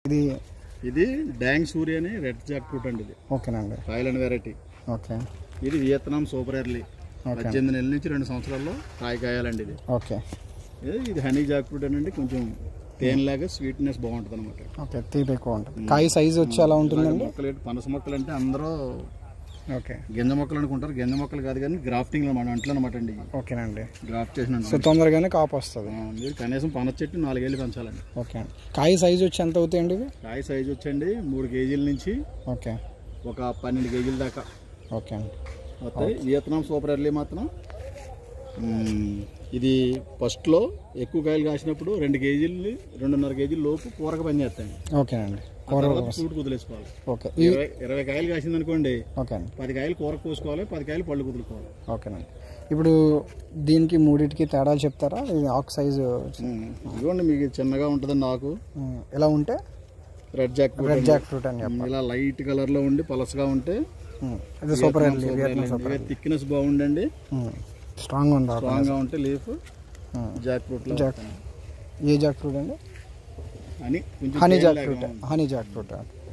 ఇది ఇది డ్యాంగ్ సూర్య అని రెడ్ జాక్ ఫ్రూట్ అండి ఇది ఓకేనండి థాయిలాండ్ వెరైటీ ఓకే ఇది వియత్నాం సూపర్ ఎర్లీ పద్దెనిమిది నెలల నుంచి రెండు సంవత్సరాల్లో కాయ కాయాలండి ఇది ఓకే ఇది- ఇది హనీ జాక్ ఫ్రూట్ అండి కొంచెం తేనెలాగా స్వీట్నెస్ బాగుంటుంది అనమాట ఓకే తీపి ఎక్కువ ఉంటుంది కాయ సైజ్ వచ్చి ఎలా ఉంటుందండి మొక్కలు ఏంటి, పనస మొక్కలు అంటే అందరూ ఓకే గింజ మొక్కలు అనుకుంటారు గింజ మొక్కలు కాదు కానీ గ్రాఫ్టింగ్ మన అంట్లో అనమాట అండి ఇవి. ఓకేనండి గ్రాఫ్ట్ చేసిన సో తొందరగానే కాపు వస్తుంది ఆ, మీరు కనీసం పనస చెట్టు నాలుగేళ్ళు పెంచాలండి ఓకే అండి కాయ సైజ్ వచ్చి ఎంత అవుతాయండి ఇవి కాయ సైజు వచ్చండి మూడు కేజీల నుంచి ఓకే ఒక పన్నెండు కేజీల దాకా ఓకే అండి వస్తాయి వియత్నాం సూపర్ ఎర్లీ మాత్రం మ్మ్, ఇది ఫస్ట్లో ఎక్కువ కాయలు కాసినప్పుడు రెండు కేజీలు రెండున్నర కేజీల లోపు కూరకు పని చేస్తాయి ఓకేనండి కూర తర్వాత ఫ్రూట్ కుదిలేసుకోవాలి ఓకే ఈ ఇరవై ఇరవై కాయలు కాసింది అనుకోండి ఓకే అండి పది కాయలు కూర కోసుకోవాలి పది కాయలు పళ్ళు కుదులుకోవాలి ఓకేనండి ఇప్పుడు దీనికి మూడింటికి తేడాలు చెప్తారా ఇది ఆకు సైజు మ్మ్. ఇదిగోండి మీకు చిన్నగా ఉంటుందండి ఆకు ఉమ్, ఎలా ఉంటే రెడ్ జాక్ ఫ్రూట్ రెడ్ అండి. జాక్ ఫ్రూట్ అని చెప్పాలి ఇలా లైట్ కలర్ లో ఉండి పలసగా ఉంటే ఉమ్, ఇది super early Vietnam super thickness బాగుండండి స్ట్రాంగ్ ఉంది ఆకు స్ట్రాంగ్ గా ఉంటే లీఫ్ ఉమ్, జాక్ ఫ్రూట్ లో జాక్ ఏ జాక్ ఫ్రూట్ అండి అని కొంచెం హనీ జాక్ తేనెలాగా ఫ్రూట్ ఉంది. Honey jack fruit